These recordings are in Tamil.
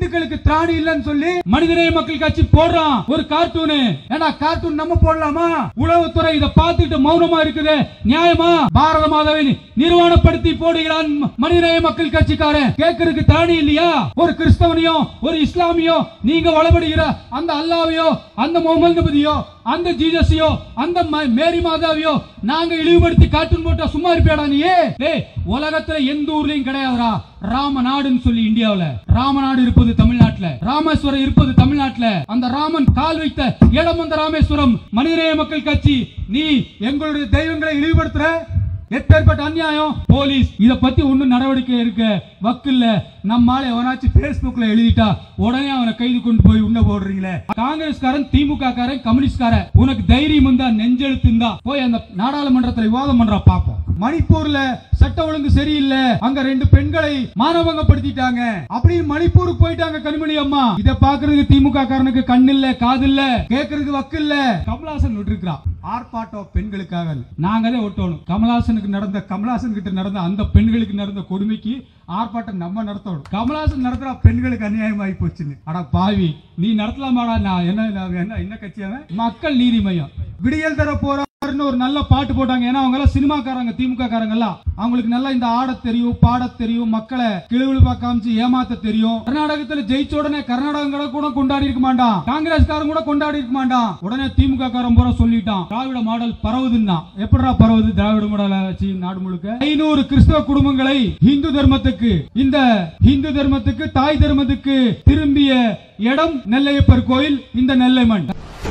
இந்துக்களுக்கு திராணி இல்லைன்னு சொல்லி மனிதநேய மக்கள் கட்சி போடுறான் ஒரு கார்ட்டூனு ஏன்னா கார்ட்டூன் நம்ம போடலாமா உளவுத்துறை இதை பார்த்துட்டு மௌனமா இருக்குது நியாயமா பாரத மாதாவை நிர்வாணப்படுத்தி போடுகிறான் மனிதநேய மக்கள் கட்சிக்காரன் கேட்கறதுக்கு திராணி இல்லையா ஒரு கிறிஸ்தவனையோ ஒரு இஸ்லாமியோ நீங்க வளபடுகிற அந்த அல்லாவையோ அந்த முகமது நபியோ அந்த ஜீசஸையோ அந்த ம- மேரி மாதாவையோ நாங்க இழிவுபடுத்தி கார்ட்டூன் போட்டா சும்மா இருப்பியாடா நீ டேய் உலகத்துல எந்த ஊர்லயும் கிடையாதுடா ராமநாடுன்னு சொல்லி இந்தியாவுல ராமநாடு இருப்பது தமிழ்நாட்டுல ராமேஸ்வரம் இருப்பது தமிழ்நாட்டுல அந்த ராமன் கால் வைத்த இடம் அந்த ராமேஸ்வரம் மனிதநேய மக்கள் கட்சி நீ எங்களுடைய தெய்வங்களை இழிவுபடுத்துற எப்பேற்பட்ட அநியாயம் போலீஸ் இத பத்தி ஒண்ணும் நடவடிக்கை இருக்க வக்கில்ல நம்மால எவனாச்சும் பேஸ்புக்ல எழுதிட்டா உடனே அவனை கைது கொண்டு போய் உள்ள போடுறீங்களே காங்கிரஸ்காரன் திமுக காரன் கம்யூனிஸ்ட்காரன் உனக்கு தைரியம் இருந்தா நெஞ்செழுத்து இருந்தா போய் அந்த நாடாளுமன்றத்துல விவாதம் பண்ற பாப்போம் மணிப்பூர்ல சட்ட ஒழுங்கு சரியில்லை அங்க ரெண்டு பெண்களை மானபங்கப்படுத்திட்டாங்க அப்படின்னு மணிப்பூருக்கு போயிட்டாங்க கனிமணி அம்மா இத பாக்குறதுக்கு திமுக காரனுக்கு கண்ணில்ல காதில்ல கேக்குறதுக்கு வக்கில்ல கமலாசன் விட்டுருக்கான் ஆர்ப்பாட்டம் பெண்களுக்காக நாங்க தான் ஒட்டணும் கமலாசனுக்கு நடந்த கமலாசன் கிட்ட நடந்த அந்த பெண்களுக்கு நடந்த கொடுமைக்கு ஆர்ப்பாட்டம் நம்ம நடத்தணும் கமலாசன் நடத்துற பெண்களுக்கு அநியாயமாயி போச்சுன்னு அட பாவி நீ நடத்தலாமாடா நான் என்ன நான் என்ன என்ன கட்சியாவன் மக்கள் நீதி மையம் விடியல் தர போறாருன்னு ஒரு நல்ல பாட்டு போட்டாங்க ஏன்னா அவங்க எல்லாம் சினிமாக்காரங்க திமுக காரங்க எல்லாம் அவங்களுக்கு நல்லா இந்த ஆட தெரியும் பாட தெரியும் மக்களை கிளுவிழுப்பா காமிச்சு ஏமாத்த தெரியும் கர்நாடகத்துல ஜெயிச்ச உடனே கர்நாடகங்களை கூட கொண்டாடி இருக்க மாட்டான் காங்கிரஸ்காரன் கூட கொண்டாடி இருக்க மாட்டான் உடனே திமுக காரன் பூரா சொல்லிட்டான் திராவிட மாடல் பரவுதுன்னா எப்படிடா பரவுது திராவிட மாடல் ஆட்சி நாடு முழுக்க ஐநூறு கிறிஸ்தவ குடும்பங்களை இந்து தர்மத்துக்கு இந்த இந்து தர்மத்துக்கு தாய் தர்மத்துக்கு திரும்பிய இடம் நெல்லையப்பர் கோயில் இந்த நெல்லை மண்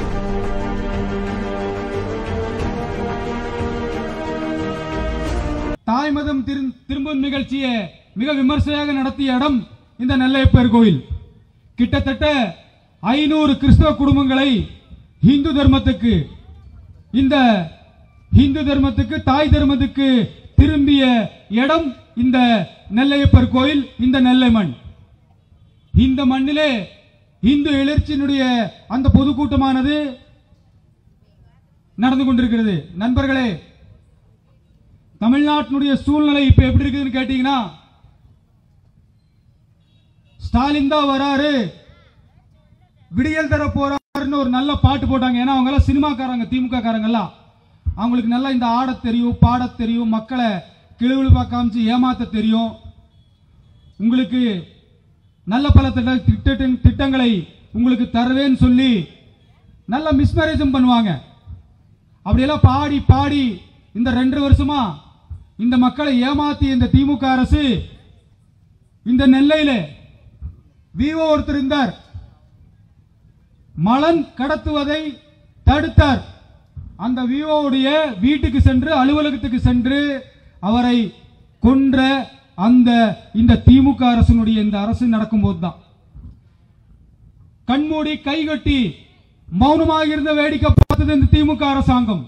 தாய் மதம் திரு- திரும்பும் நிகழ்ச்சியை மிக விமர்சையாக நடத்திய இடம் இந்த நெல்லையப்பர் கோயில் கிட்டத்தட்ட ஐநூறு கிறிஸ்தவ குடும்பங்களை இந்து தர்மத்துக்கு இந்த இந்து தர்மத்துக்கு தாய் தர்மத்துக்கு திரும்பிய இடம் இந்த நெல்லையப்பர் கோயில் இந்த நெல்லை மண் இந்த மண்ணிலே இந்து எழுச்சியினுடைய அந்த பொதுக்கூட்டமானது நடந்து கொண்டிருக்கிறது நண்பர்களே தமிழ்நாட்டினுடைய சூழ்நிலை இப்ப எப்படி இருக்குதுன்னு கேட்டீங்கன்னா ஸ்டாலின் தான் வராரு விடியல் தர போறாருன்னு ஒரு நல்ல பாட்டு போட்டாங்க ஏன்னா அவங்க எல்லாம் சினிமாக்காரங்க திமுக காரங்க எல்லாம் அவங்களுக்கு நல்லா இந்த ஆட தெரியும் பாட தெரியும் மக்களை கிளுவிழுப்பா காமிச்சு ஏமாத்த தெரியும் உங்களுக்கு நல்ல பல திட்ட திட்ட- திட்டங்களை உங்களுக்கு தருவேன்னு சொல்லி நல்ல மிஸ்மேரேஜும் பண்ணுவாங்க அப்படியெல்லாம் பாடி பாடி இந்த ரெண்டு வருஷமா இந்த மக்களை ஏமாத்திய இந்த திமுக அரசு இந்த நெல்லையில விவோ ஒருத்தர் இருந்தார் மலன் கடத்துவதை தடுத்தார் அந்த விவோவுடைய வீட்டுக்கு சென்று அலுவலகத்துக்கு சென்று அவரை கொன்ற அந்த இந்த திமுக அரசினுடைய இந்த அரசு நடக்கும்போது தான் கண்மூடி கைகட்டி மௌனமாக இருந்த வேடிக்கை பார்த்தது இந்த திமுக அரசாங்கம்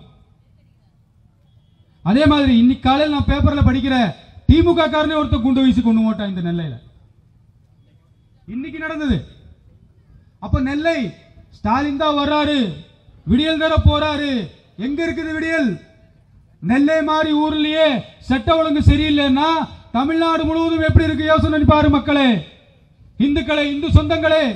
அதே மாதிரி இன்னைக்கு காலையில் நான் பேப்பர்ல படிக்கிற திமுக காரனே ஒருத்தர் குண்டு வீசி கொண்டு போட்டான் இந்த நெல்லையில இன்னைக்கு நடந்தது அப்ப நெல்லை ஸ்டாலின் தான் வர்றாரு விடியல் தர போறாரு எங்க இருக்குது விடியல் நெல்லை மாதிரி ஊர்லயே சட்ட ஒழுங்கு சரியில்லைன்னா தமிழ்நாடு முழுவதும் எப்படி இருக்கு யோசனை பண்ணி பாரு மக்களே இந்துக்களே இந்து சொந்தங்களே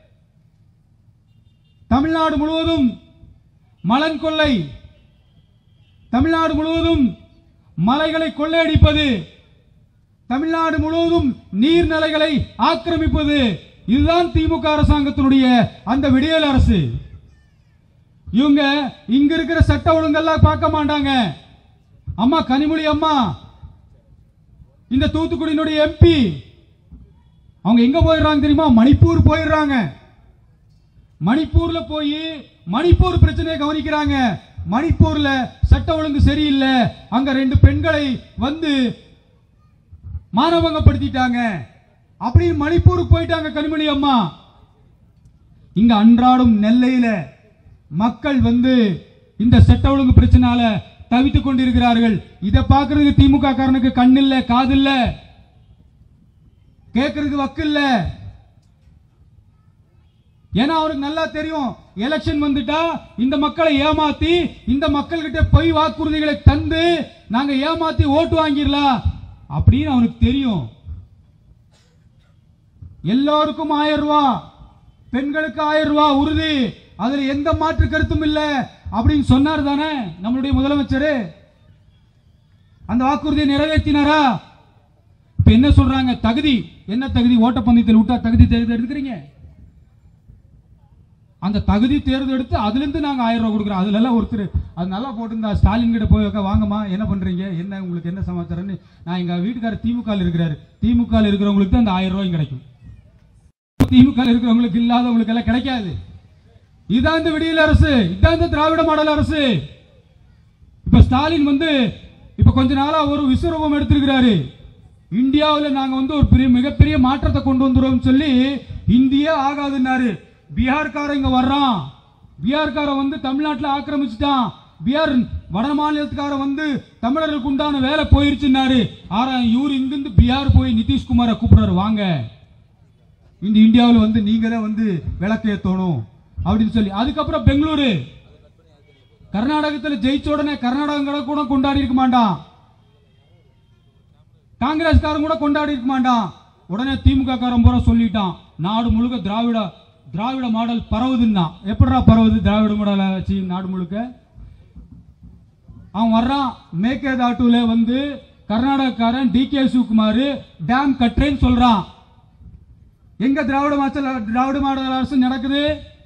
தமிழ்நாடு முழுவதும் மலன் கொள்ளை தமிழ்நாடு முழுவதும் மலைகளை கொள்ளையடிப்பது தமிழ்நாடு முழுவதும் நீர்நிலைகளை ஆக்கிரமிப்பது இதுதான் திமுக அரசாங்கத்தினுடைய அந்த விடியல் அரசு இவங்க இங்க இருக்கிற சட்ட ஒழுங்கெல்லாம் பார்க்க மாட்டாங்க அம்மா கனிமொழி அம்மா இந்த தூத்துக்குடியினுடைய எம்பி அவங்க எங்க போயிடுறாங்க தெரியுமா மணிப்பூர் போயிடுறாங்க மணிப்பூர்ல போய் மணிப்பூர் பிரச்சனையை கவனிக்கிறாங்க மணிப்பூர்ல சட்ட ஒழுங்கு சரியில்லை அங்க ரெண்டு பெண்களை வந்து மானபங்கப்படுத்திட்டாங்க அப்படின்னு மணிப்பூருக்கு போயிட்டாங்க கனிமொழி அம்மா இங்க அன்றாடம் நெல்லையில மக்கள் வந்து இந்த சட்ட ஒழுங்கு பிரச்சனால தவித்துக் கொண்டிருக்கிறார்கள் இதை பார்க்கறதுக்கு திமுக காரனுக்கு கண் இல்ல காது இல்ல கேட்கறதுக்கு வக்கு இல்ல ஏன்னா அவருக்கு நல்லா தெரியும் எலெக்ஷன் வந்துட்டா இந்த மக்களை ஏமாத்தி இந்த மக்கள்கிட்ட பொய் வாக்குறுதிகளை தந்து நாங்க ஏமாத்தி ஓட்டு வாங்கிடலாம் அப்படின்னு அவனுக்கு தெரியும் எல்லாருக்கும் ஆயிரம் ரூபாய் பெண்களுக்கு ஆயிரம் ரூபாய் உறுதி அதுல எந்த மாற்று கருத்தும் இல்ல அப்படின்னு சொன்னார் தானே நம்மளுடைய முதலமைச்சர் அந்த வாக்குறுதியை நிறைவேற்றினாரா இப்ப என்ன சொல்றாங்க தகுதி என்ன தகுதி ஓட்டப்பந்தயத்தில் விட்டா தகுதி தேர்ந்தெடுக்கிறீங்க அந்த தகுதி தேர்ந்தெடுத்து அதுல இருந்து நாங்க ஆயிரம் ரூபாய் கொடுக்குறோம் அதுல எல்லாம் ஒருத்தர் அது நல்லா போட்டிருந்தா ஸ்டாலின் கிட்ட போய் உக்கா, வாங்கம்மா என்ன பண்றீங்க என்ன உங்களுக்கு என்ன சமாச்சாரம்னு நான் எங்க வீட்டுக்காரர் திமுக ல இருக்கிறாரு திமுக ல இருக்கிறவங்களுக்கு தான் அந்த ஆயிரம் ரூபாயும் கிடைக்கும் திமுக ல இருக்கிறவங்களுக்கு இல்லாதவங்களுக்கு எல்லாம் கிடைக்காது இதான் இந்த விடியல் அரசு இதான் இந்த திராவிட மாடல் அரசு இப்ப ஸ்டாலின் வந்து இப்ப கொஞ்ச நாளா ஒரு விஸ்வரூபம் எடுத்திருக்கிறாரு இந்தியாவில் நாங்க வந்து ஒரு பெரிய மிகப்பெரிய மாற்றத்தை கொண்டு வந்துருவோம் சொல்லி இந்தியா ஆகாதுன்னாரு பீகார்காரன் இங்க வர்றான் பீகார்காரன் வந்து தமிழ்நாட்டில் ஆக்கிரமிச்சுட்டான் பீகார் வட மாநிலத்துக்காரன் வந்து தமிழர்களுக்கு உண்டான வேலை போயிருச்சுன்னாரு ஆனா இவர் இங்கிருந்து பீகார் போய் நிதிஷ்குமாரை கூப்பிடுறாரு வாங்க இந்த இந்தியாவில் வந்து நீங்க தான் வந்து விளக்கு ஏத்தணும் அப்படின்னு சொல்லி அதுக்கப்புறம் பெங்களூரு கர்நாடகத்தில் ஜெயிச்ச உடனே கர்நாடகங்களை கூட கொண்டாடி இருக்க மாட்டான் காங்கிரஸ்காரன் கூட கொண்டாடி இருக்க மாட்டான் உடனே திமுக காரன் பூரா சொல்லிட்டான் நாடு முழுக்க திராவிட திராவிட மாடல் பரவுதுன்னா எப்படிடா பரவுது திராவிட மாடல் ஆச்சு நாடு முழுக்க அவன் வர்றான் மேகேதாட்டுல வந்து கர்நாடகக்காரன் டி கே சிவகுமார் டேம் கட்டுறேன்னு சொல்றான் எங்க திராவிட மாடல் திராவிட மாடல் அரசு நடக்குது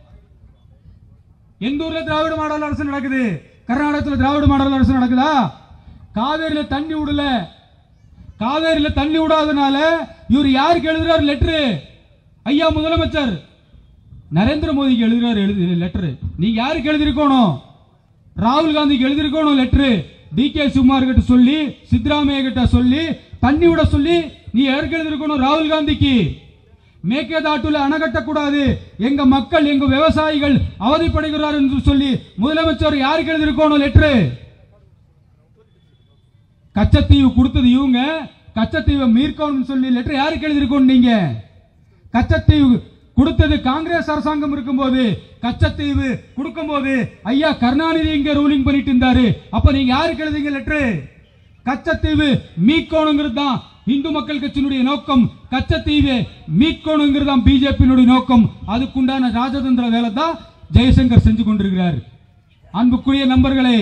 எந்த ஊர்ல திராவிட மாடல் அரசு நடக்குது கர்நாடகத்துல திராவிட மாடல் அரசு நடக்குதா காவேரியில தண்ணி விடல காவேரியில தண்ணி விடாதனால இவர் யாருக்கு எழுதுறாரு லெட்டரு ஐயா முதலமைச்சர் நரேந்திர மோடிக்கு எழுதுறாரு எழுது லெட்டரு நீங்க யாருக்கு எழுதிருக்கணும் ராகுல் காந்திக்கு எழுதிருக்கணும் லெட்டரு டி கே சிவகுமார் கிட்ட சொல்லி சித்தராமையா கிட்ட சொல்லி தண்ணி விட சொல்லி நீ யாருக்கு எழுதிருக்கணும் ராகுல் காந்திக்கு மேகேதாட்டுல அணை கட்டக்கூடாது எங்க மக்கள் எங்க விவசாயிகள் அவதிப்படுகிறார் என்று சொல்லி முதலமைச்சர் யாருக்கு எழுதிருக்கணும் லெட்டரு கச்சத்தீவு கொடுத்தது இவங்க கச்சத்தீவை மீட்கணும்னு சொல்லி லெட்டர் யாருக்கு எழுதிருக்கோம் நீங்க கச்சத்தீவு கொடுத்தது காங்கிரஸ் அரசாங்கம் இருக்கும்போது கச்சத்தீவு கொடுக்கும்போது ஐயா கருணாநிதி இங்க ரூலிங் பண்ணிட்டு இருந்தாரு அப்ப நீங்க யாருக்கு எழுதுங்க லெட்டர் கச்சத்தீவு மீட்கணுங்கிறது தான் இந்து மக்கள் கட்சியினுடைய நோக்கம் கச்சத்தீவை மீட்கணுங்கிறது தான் பிஜேபியினுடைய நோக்கம் அதுக்குண்டான ராஜதந்திர வேலை தான் ஜெயசங்கர் செஞ்சு கொண்டிருக்கிறார் அன்புக்குரிய நண்பர்களே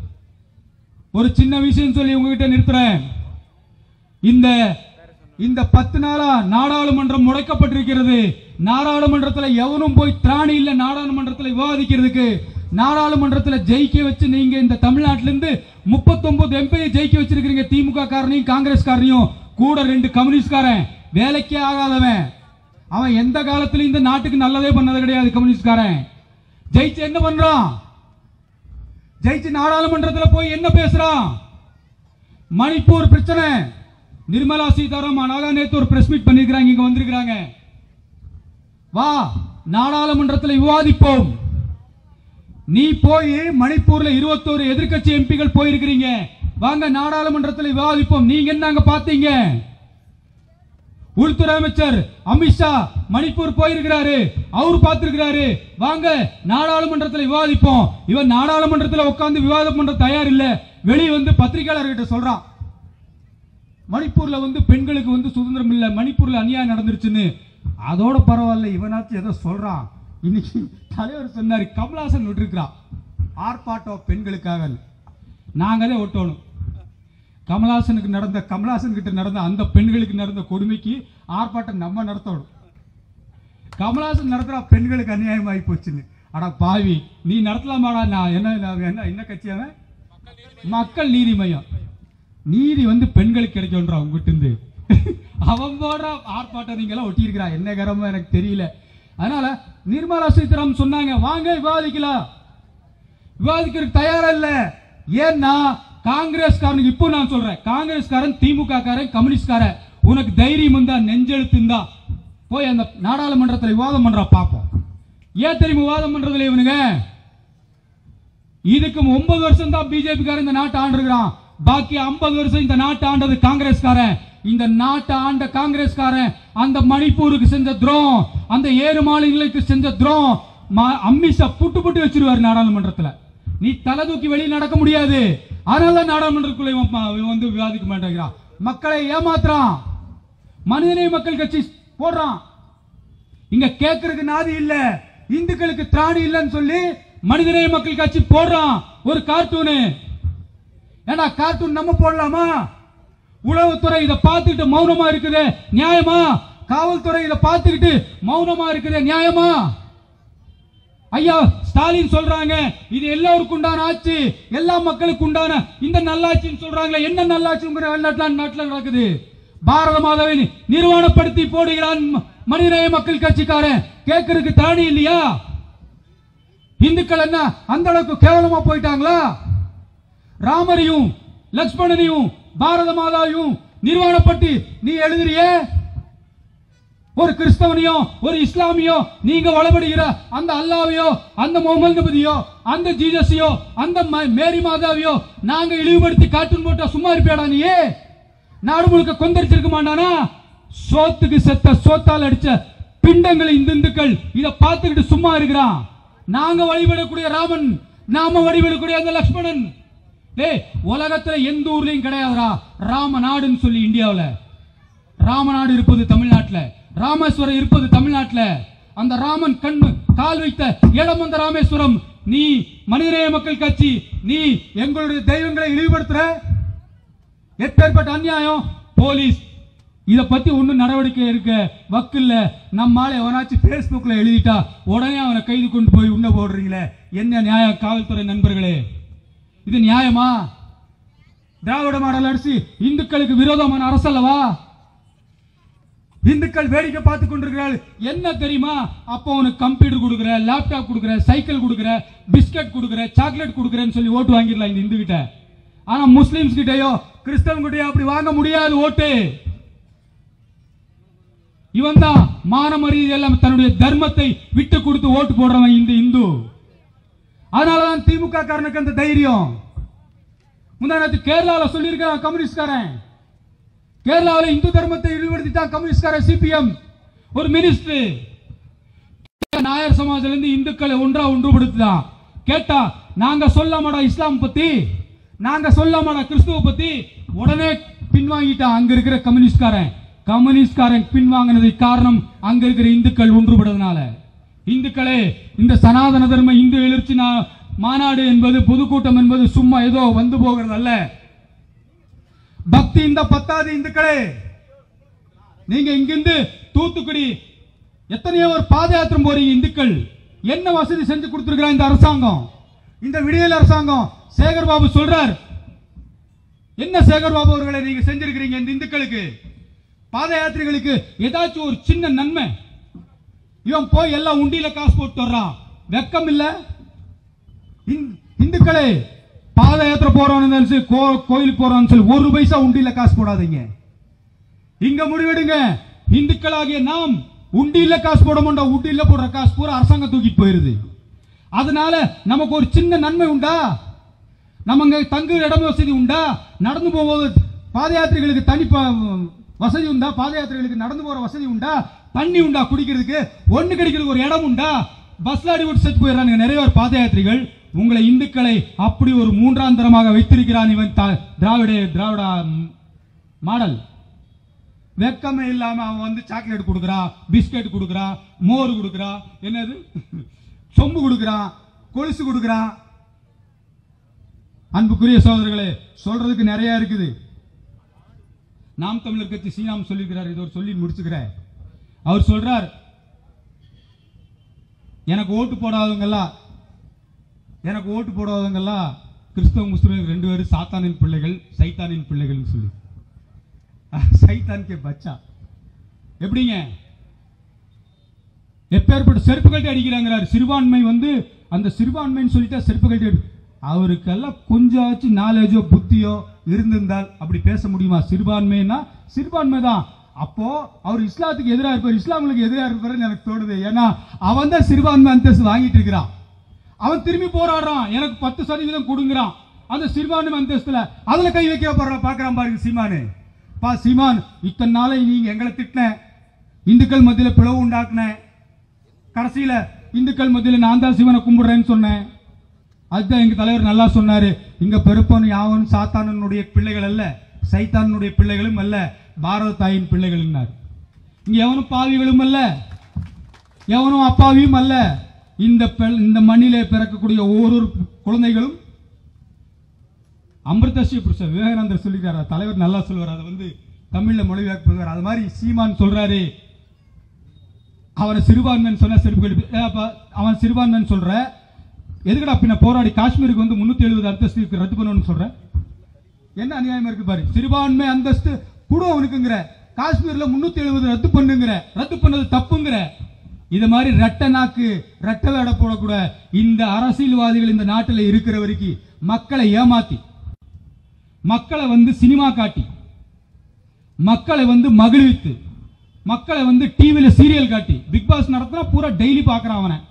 ஒரு சின்ன விஷயம் சொல்லி உங்ககிட்ட நிறுத்துறேன் இந்த இந்த பத்து நாளா நாடாளுமன்றம் முடக்கப்பட்டிருக்கிறது நாடாளுமன்றத்தில் எவனும் போய் திராணி இல்ல நாடாளுமன்றத்தில் விவாதிக்கிறதுக்கு நாடாளுமன்றத்தில் ஜெயிக்க வச்சு நீங்க இந்த தமிழ்நாட்டில இருந்து 39 எம்பியை ஜெயிக்க வச்சிருக்கீங்க திமுக காரனையும் காங்கிரஸ் காரனையும் கூட ரெண்டு கம்யூனிஸ்ட்காரன் வேலைக்கே ஆகாதவன் அவன் எந்த காலத்திலும் இந்த நாட்டுக்கு நல்லதே பண்ணது கிடையாது கம்யூனிஸ்ட்காரன் ஜெயிச்சு என்ன பண்றான் ஜெயிச்சு நாடாளுமன்றத்தில் போய் என்ன பேசுறான் மணிப்பூர் பிரச்சனை நிர்மலா சீதாராமன் அழகா நேத்து ஒரு பிரஸ் மீட் பண்ணிருக்கிறாங்க இங்க வந்திருக்கிறாங்க வா நாடாளுமன்றத்தில் விவாதிப்போம் நீ போய் மணிப்பூர்ல இருபத்தோரு எதிர்க்கட்சி எம்பிகள் போயிருக்கிறீங்க வாங்க நாடாளுமன்றத்தில் விவாதிப்போம் நீங்க என்ன அங்க பாத்தீங்க உள்துறை அமைச்சர் அமித்ஷா மணிப்பூர் போயிருக்கிறாரு அவர் பார்த்திருக்கிறாரு வாங்க நாடாளுமன்றத்தில் விவாதிப்போம் இவன் நாடாளுமன்றத்தில் உட்கார்ந்து விவாதம் பண்ற தயார் இல்ல வெளியே வந்து பத்திரிகையாளர்கிட்ட சொல்றான் மணிப்பூர்ல வந்து பெண்களுக்கு வந்து சுதந்திரம் இல்ல மணிப்பூர்ல அநியாயம் நடந்துருச்சுன்னு அதோட பரவாயில்ல இவனாச்சும் ஏதோ சொல்றான் இன்னைக்கு தலைவர் சொன்னாரு கமலாசன் விட்டுருக்கிறான் ஆர்ப்பாட்டம் பெண்களுக்காக நாங்க தான் ஒட்டணும் கமலாசனுக்கு நடந்த கமலாசன் கிட்ட நடந்த அந்த பெண்களுக்கு நடந்த கொடுமைக்கு ஆர்ப்பாட்டம் நம்ம நடத்தணும் கமலாசன் நடத்துற பெண்களுக்கு அநியாயமாகி போச்சுன்னு அட பாவி நீ நடத்தலாமாடா நான் என்ன நான் என்ன என்ன கட்சி அவன் மக்கள் நீதி மையம் நீதி வந்து பெண்களுக்கு கிடைக்கும்ன்றா உங்ககிட்ட இருந்து அவன் போடுற ஆர்ப்பாட்டம் நீங்க எல்லாம் ஒட்டியிருக்கிறா என்ன கரமோ எனக்கு தெரியல அதனால நிர்மலா சீதாராமன் சொன்னாங்க வாங்க விவாதிக்கலாம் விவாதிக்கிறதுக்கு தயாரா இல்ல ஏன்னா காங்கிரஸ்காரனுக்கு இப்போ நான் சொல்றேன் காங்கிரஸ்காரன் திமுக காரன் கம்யூனிஸ்ட்காரன் உனக்கு தைரியம் இருந்தா நெஞ்செழுத்து இருந்தா போய் அந்த நாடாளுமன்றத்தில் விவாதம் பண்றா பாப்போம் ஏன் தெரியுமா விவாதம் பண்றதுல இவனுங்க இதுக்கு ஒன்பது வருஷம் தான் பிஜேபி காரன் இந்த நாட்டை ஆண்டிருக்கிறான் பாக்கி 50 வருஷம் இந்த நாட்டை ஆண்டது காங்கிரஸ்காரன் இந்த நாட்டை ஆண்ட காங்கிரஸ்காரன் அந்த மணிப்பூருக்கு செஞ்ச துரோகம் அந்த ஏழு மாநிலங்களுக்கு செஞ்ச துரோகம் ம- அமித்ஷா புட்டு புட்டு வச்சிருவாரு நாடாளுமன்றத்துல நீ தலை தூக்கி வெளியே நடக்க முடியாது அதனால தான் நாடாளுமன்றத்துக்குள்ள இவன் ப- இவன் வந்து விவாதிக்க மாட்டேங்கிறான் மக்களை ஏமாத்துறான் மனிதநேய மக்கள் கட்சி போடுறான் இங்க கேட்கறதுக்கு நாதி இல்ல இந்துக்களுக்கு திராணி இல்லைன்னு சொல்லி மனிதநேய மக்கள் கட்சி போடுறான் ஒரு கார்ட்டூனு ஏன்னா கார்ட்டூன் நம்ம போடலாமா உளவுத்துறை இதை பார்த்துக்கிட்டு மௌனமா இருக்குது நியாயமா காவல்துறை இதை பார்த்துக்கிட்டு மௌனமா இருக்குது நியாயமா ஐயா ஸ்டாலின் சொல்றாங்க இது எல்லோருக்கும் உண்டான ஆட்சி எல்லா மக்களுக்கு உண்டான இந்த நல்லாட்சின்னு சொல்றாங்களே என்ன நல்லாட்சி உங்க வெளிநாட்டுல நாட்டுல நடக்குது பாரத மாதாவை நிர்வாணப்படுத்தி போடுகிறான் ம- மனிதநேய மக்கள் கட்சிக்காரன் கேட்கறதுக்கு தாடி இல்லையா இந்துக்கள் என்ன அந்த அளவுக்கு கேவலமா போயிட்டாங்களா ராமரையும் லக்ஷ்மணனையும் பாரத மாதாவையும் நிர்வாணப்பட்டு நீ எழுதுறியே ஒரு கிறிஸ்தவனையோ ஒரு இஸ்லாமியோ நீங்க வழிபடுகிற அந்த அல்லாவையோ அந்த முகமது நபியோ அந்த ஜீசஸையோ அந்த ம- மேரி மாதாவையோ நாங்க இழிவுபடுத்தி கார்ட்டூன் போட்டா சும்மா இருப்பியாடா நீ நாடு முழுக்க கொந்தளிச்சிருக்க மாட்டானா சோத்துக்கு செத்த சோத்தால் அடிச்ச பிண்டங்களை இந்த இந்துக்கள் இத பார்த்துக்கிட்டு சும்மா இருக்கிறான் நாங்க வழிபடக்கூடிய ராமன் நாம வழிபடக்கூடிய அந்த லக்ஷ்மணன் டேய் உலகத்துல எந்த ஊர்லயும் கிடையாதுடா ராம நாடுன்னு சொல்லி இந்தியாவுல ராமநாடு இருப்பது தமிழ்நாட்டுல ராமேஸ்வரம் இருப்பது தமிழ்நாட்டுல அந்த ராமன் கண் கால் வைத்த இடம் அந்த ராமேஸ்வரம் நீ மனிதநேய மக்கள் கட்சி நீ எங்களுடைய தெய்வங்களை இழிவுபடுத்துற எப்பேற்பட்ட அநியாயம் போலீஸ் இத பத்தி ஒண்ணும் நடவடிக்கை இருக்க வக்கில்ல நம்மால எவனாச்சும் Facebookல எழுதிட்டா உடனே அவனை கைது கொண்டு போய் உண்ண போடுறீங்களே என்ன நியாயம் காவல்துறை நண்பர்களே இது நியாயமா திராவிட மாடல் அரசு இந்துக்களுக்கு விரோதமான அரசு அல்லவா இந்துக்கள் வேடிக்கை பார்த்து கொண்டிருக்கிறாள் என்ன தெரியுமா அப்போ உனக்கு கம்ப்யூட்டர் கொடுக்குற லேப்டாப் கொடுக்குற சைக்கிள் கொடுக்குற பிஸ்கட் கொடுக்குற சாக்லேட் கொடுக்குறேன்னு சொல்லி ஓட்டு வாங்கிடலாம் இந்த இந்து கிட்ட ஆனா முஸ்லிம்ஸ் கிட்டயோ கிறிஸ்தவன் கிட்டயோ அப்படி வாங்க முடியாது ஓட்டு இவன் தான் மான மரியாதை எல்லாம் தன்னுடைய தர்மத்தை விட்டு கொடுத்து ஓட்டு போடுறவன் இந்த இந்து அதனாலதான் திமுக காரனுக்கு அந்த தைரியம் முந்தானத்து கேரளால சொல்லியிருக்கான் கம்யூனிஸ்ட்காரன் கேரளாவில் இந்து தர்மத்தை இழிவுபடுத்திட்டான் கம்யூனிஸ்ட்காரன் சிபிஎம் ஒரு மினிஸ்டர் நாயர் சமாஜ்ல இருந்து இந்துக்களை ஒன்றா ஒன்றுபடுத்துதான் கேட்டா நாங்க சொல்லாமடா இஸ்லாம் பத்தி நாங்க சொல்லாமடா கிறிஸ்துவ பத்தி உடனே பின்வாங்கிட்டான் அங்க இருக்கிற கம்யூனிஸ்ட்காரன் கம்யூனிஸ்ட்காரன் பின்வாங்கினது காரணம் அங்க இருக்கிற இந்துக்கள் ஒன்றுபடுறதுனால இந்துக்களே இந்த சனாதன தர்ம இந்து எழுச்சி நா- மாநாடு என்பது பொதுக்கூட்டம் என்பது சும்மா ஏதோ வந்து போகிறது அல்ல பக்தி இந்த பத்தாது இந்துக்களே நீங்க இங்கிருந்து தூத்துக்குடி எத்தனையோ ஒரு பாத யாத்திரம் போறீங்க இந்துக்கள் என்ன வசதி செஞ்சு கொடுத்திருக்கிறார் இந்த அரசாங்கம் இந்த விடியல் அரசாங்கம் சேகர் பாபு சொல்றார் என்ன சேகர் பாபு அவர்களை நீங்க செஞ்சிருக்கிறீங்க இந்த இந்துக்களுக்கு பாத யாத்திரைகளுக்கு ஏதாச்சும் ஒரு சின்ன நன்மை இவன் போய் எல்லாம் உண்டியில காசு போட்டு வர்றான் வெக்கம் இல்ல இந்- இந்துக்களே பாத யாத்திரை போறோம்னு சொல்லி கோ- கோயிலுக்கு போறோம்னு சொல்லி ஒரு பைசா உண்டியில காசு போடாதீங்க இங்க முடிவெடுங்க இந்துக்களாகிய நாம் உண்டியில காசு போட மாட்டோம் உண்டியில போடுற காசு பூரா அரசாங்கம் தூக்கிட்டு போயிருது அதனால நமக்கு ஒரு சின்ன நன்மை உண்டா நமங்க தங்குற இடம் வசதி உண்டா நடந்து போகும்போது பாத யாத்திரைகளுக்கு தனி ப- வசதி உண்டா பாத யாத்திரைகளுக்கு நடந்து போற வசதி உண்டா தண்ணி உண்டா குடிக்கிறதுக்கு ஒண்ணு கிடைக்கிறதுக்கு ஒரு இடம் உண்டா பஸ்ல அடி விட்டு செத்து போயிடுறாங்க நிறைய பேர் பாத யாத்திரிகள் உங்களை இந்துக்களை அப்படி ஒரு மூன்றாம் தரமாக வைத்திருக்கிறான் இவன் தா- திராவிட திராவிட ம், மாடல் வெக்கமே இல்லாம அவன் வந்து சாக்லேட் கொடுக்கறான் பிஸ்கட் கொடுக்கறான் மோர் கொடுக்கறான் என்னது சொம்பு கொடுக்கறான் கொலுசு கொடுக்கறான் அன்புக்குரிய சகோதரர்களே சொல்றதுக்கு நிறைய இருக்குது நாம் தமிழர் கட்சி சீனாம் சொல்லியிருக்கிறார் இது ஒரு சொல்லி முடிச்சுக்கிறேன் அவர் சொல்றார் எனக்கு ஓட்டு போடாதவங்கெல்லாம் எனக்கு ஓட்டு போடாதவங்கெல்லாம் கிறிஸ்தவ முஸ்லிம் ரெண்டு பேரும் சாத்தானின் பிள்ளைகள் சைத்தானின் பிள்ளைகள்னு சொல்லி சைத்தான் கே பச்சா எப்படிங்க எப்பேற்பட்ட செருப்பு கட்டி அடிக்கிறாங்கிறார் சிறுபான்மை வந்து அந்த சிறுபான்மைன்னு சொல்லிட்டா செருப்பு கட்டி அடி- அவருக்கெல்லாம் கொஞ்சம் நாலேஜோ புத்தியோ இருந்திருந்தால் அப்படி பேச முடியுமா சிறுபான்மைன்னா சிறுபான்மை தான் அப்போ அவர் இஸ்லாத்துக்கு எதிராக இருப்பார் இஸ்லாமுக்கு எதிராக இருப்பாருன்னு எனக்கு தோணுது ஏன்னா அவன் தான் சிறுபான்மை அந்தஸ்து வாங்கிட்டு இருக்கிறான் அவன் திரும்பி போராடுறான் எனக்கு பத்து சதவீதம் கொடுங்கிறான் அந்த சிறுபான்மை அந்தஸ்துல அதுல கை வைக்க போறான் பாக்குறான் பாருங்க சீமானு பா சீமான் இத்தனை நாளை நீங்க எங்களை திட்டின இந்துக்கள் மத்தியில பிளவு உண்டாக்குன கடைசியில இந்துக்கள் மத்தியில நான் தான் சிவனை கும்பிடுறேன்னு சொன்னேன் அதுதான் எங்க தலைவர் நல்லா சொன்னாரு இங்க பெருப்பன் யாவன் சாத்தானனுடைய பிள்ளைகள் அல்ல சைத்தானுடைய பிள்ளைகளும் அல்ல பாரத தாயின் பிள்ளைகள்னார் இங்க எவனும் பாவிகளும் அல்ல எவனும் அப்பாவியும் அல்ல இந்த பெண்- இந்த மண்ணிலே பிறக்கக்கூடிய ஒவ்வொரு குழந்தைகளும் அமிர்தஸ்ரீ புருஷ விவேகானந்தர் சொல்லிக்கிறார் தலைவர் நல்லா சொல்லுவார் அதை வந்து தமிழ்ல மொழிபெயர்ப்பு பண்ணுவார் அது மாதிரி சீமான் சொல்றாரு அவனை சிறுபான்மைன்னு சொன்ன செருப்பு அவன் சிறுபான்மைன்னு சொல்ற எதுக்குடா பின்ன போராடி காஷ்மீருக்கு வந்து முன்னூத்தி எழுபது அந்தஸ்து ரத்து பண்ணணும்னு சொல்ற என்ன அநியாயமா இருக்கு பாரு சிறுபான்மை அந்தஸ்து கூட அவனுக்குங்கிற காஷ்மீர்ல முன்னூத்தி எழுபது ரத்து பண்ணுங்கிற ரத்து பண்ணது தப்புங்கிற இது மாதிரி ரெட்ட நாக்கு ரெட்ட வேட போடக்கூட இந்த அரசியல்வாதிகள் இந்த நாட்டில் இருக்கிற வரைக்கும் மக்களை ஏமாத்தி மக்களை வந்து சினிமா காட்டி மக்களை வந்து மகிழ்வித்து மக்களை வந்து டிவில சீரியல் காட்டி பிக் பாஸ் நடத்தினா பூரா டெய்லி பார்க்கறான் அவனை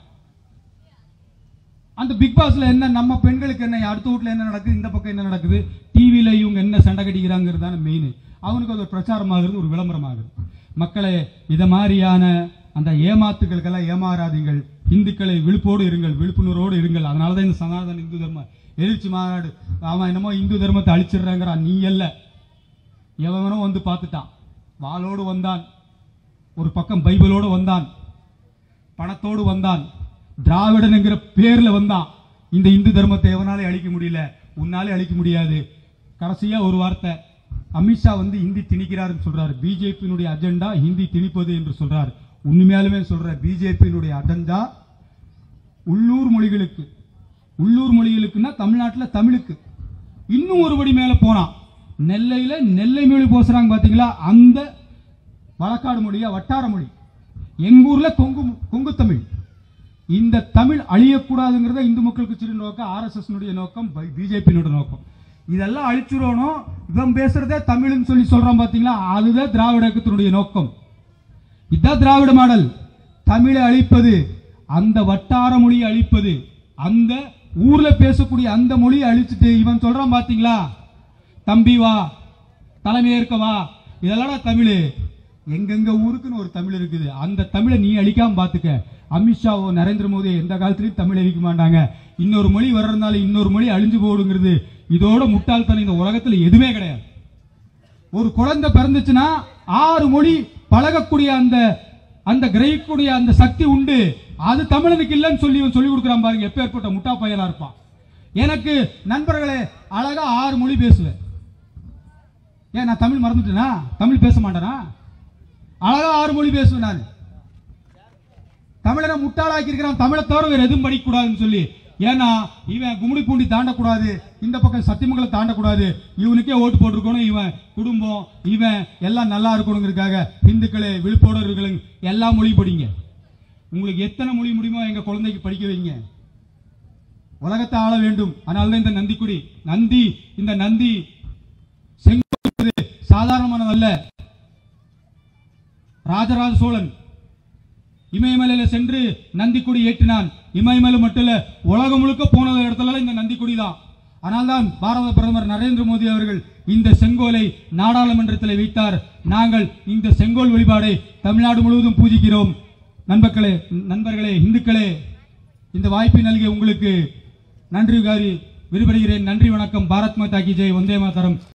அந்த பிக் பாஸ்ல என்ன நம்ம பெண்களுக்கு என்ன அடுத்த வீட்ல என்ன நடக்குது இந்த பக்கம் என்ன நடக்குது டிவில இவங்க என்ன சண்டை கட்டிக்கிறாங்கிறது தானே மெயின் அவனுக்கு அது ஒரு பிரச்சாரமாகிறது ஒரு விளம்பரமாகுது மக்களே இத மாதிரியான அந்த ஏமாத்துகளுக்கெல்லாம் ஏமாறாதீங்கள் இந்துக்களை விழிப்போடு இருங்கள் விழிப்புணர்வோடு இருங்கள் அதனால தான் இந்த சனாதன இந்து தர்ம எழுச்சி மாநாடு அவன் என்னமோ இந்து தர்மத்தை அழிச்சிடுறாங்கிறான் நீ அல்ல எவனோ வந்து பார்த்துட்டான் வாளோடு வந்தான் ஒரு பக்கம் பைபிளோடு வந்தான் பணத்தோடு வந்தான் திராவிடன் என்கிற பேர்ல வந்தான் இந்த இந்து தர்மத்தை எவனாலே அழிக்க முடியல உன்னாலே அழிக்க முடியாது கடைசியா ஒரு வார்த்தை அமித்ஷா வந்து ஹிந்தி திணிக்கிறாருன்னு சொல்றாரு பிஜேபியினுடைய அஜெண்டா ஹிந்தி திணிப்பது என்று சொல்றாரு உண்மையாலுமே சொல்ற பிஜேபியினுடைய அஜெண்டா உள்ளூர் மொழிகளுக்கு உள்ளூர் மொழிகளுக்குன்னா தமிழ்நாட்டுல தமிழுக்கு இன்னும் ஒருபடி மேல போனான் நெல்லையில நெல்லை மொழி பேசுறாங்க பாத்தீங்களா அந்த வழக்காடு மொழியா வட்டார மொழி எங்க ஊர்ல கொங்கு கொங்கு தமிழ் இந்த தமிழ் அழியக்கூடாதுங்கிறத இந்து மக்கள் கட்சியின் நோக்கம் ஆர்எஸ்எஸ் நோக்கம் பிஜேபியினுடைய நோக்கம் இதெல்லாம் அழிச்சுடணும் இவன் பேசுறதே தமிழ்னு சொல்லி சொல்றான் பாத்தீங்களா அதுதான் திராவிட இயக்கத்தினுடைய நோக்கம் இதுதான் திராவிட மாடல் தமிழை அழிப்பது அந்த வட்டார மொழியை அழிப்பது அந்த ஊர்ல பேசக்கூடிய அந்த மொழியை அழிச்சிட்டு இவன் சொல்றான் பாத்தீங்களா தம்பி வா தலைமையேற்க வா இதெல்லாம் தமிழ் எங்கெங்க ஊருக்குன்னு ஒரு தமிழ் இருக்குது அந்த தமிழை நீ அழிக்காம பாத்துக்க அமித்ஷாவோ நரேந்திர மோடி எந்த காலத்திலயும் தமிழ் அழிக்க மாட்டாங்க இன்னொரு மொழி வர்றதுனால இன்னொரு மொழி அழிஞ்சு போடுங்கிறது இதோட முட்டாள்தனம் இந்த உலகத்துல எதுவுமே கிடையாது ஒரு குழந்தை பிறந்துச்சுன்னா ஆறு மொழி பழகக்கூடிய அந்த அந்த கிரகிக்கூடிய அந்த சக்தி உண்டு அது தமிழனுக்கு இல்லைன்னு சொல்லி இவன் சொல்லி கொடுக்குறான் பாருங்க எப்பேற்பட்ட முட்டா பையனா இருப்பான் எனக்கு நண்பர்களே அழகா ஆறு மொழி பேசுவேன் ஏன் நான் தமிழ் மறந்துட்டேனா தமிழ் பேச மாட்டேனா அழகா ஆறு மொழி பேசுவேன் நான் தமிழனை முட்டாளாக்கி இருக்கிறான் தமிழை தவிர வேற எதுவும் படிக்கக்கூடாதுன்னு சொல்லி ஏன்னா இவன் கும்மிடி பூண்டி தாண்டக்கூடாது இந்த பக்கம் சத்தியமங்கலம் தாண்டக்கூடாது இவனுக்கே ஓட்டு போட்டிருக்கணும் இவன் குடும்பம் இவன் எல்லாம் நல்லா இருக்கணுங்கிறதுக்காக இந்துக்களே விழுப்போடு இருக்கிறவங்க எல்லா மொழியும் படிங்க உங்களுக்கு எத்தனை மொழி முடியுமோ எங்க குழந்தைக்கு படிக்க வைங்க உலகத்தை ஆள வேண்டும் அதனாலதான் இந்த நந்திக்குடி நந்தி இந்த நந்தி செங்கோல் சாதாரணமானதல்ல ராஜராஜ சோழன் இமயமலையில சென்று நந்திக்குடி ஏற்றினான் இமயமலை மட்டும் இல்ல உலகம் முழுக்க போன இடத்துல இந்த நந்திக்குடி தான் அதனால்தான் பாரத பிரதமர் நரேந்திர மோடி அவர்கள் இந்த செங்கோலை நாடாளுமன்றத்தில் வைத்தார் நாங்கள் இந்த செங்கோல் வழிபாடை தமிழ்நாடு முழுவதும் பூஜிக்கிறோம் நண்பர்களே நண்பர்களே இந்துக்களே இந்த வாய்ப்பை நல்கிய உங்களுக்கு நன்றி காரி விரும்புகிறேன் நன்றி வணக்கம் பாரத் மாதா கி ஜெய் வந்தே மாதரம்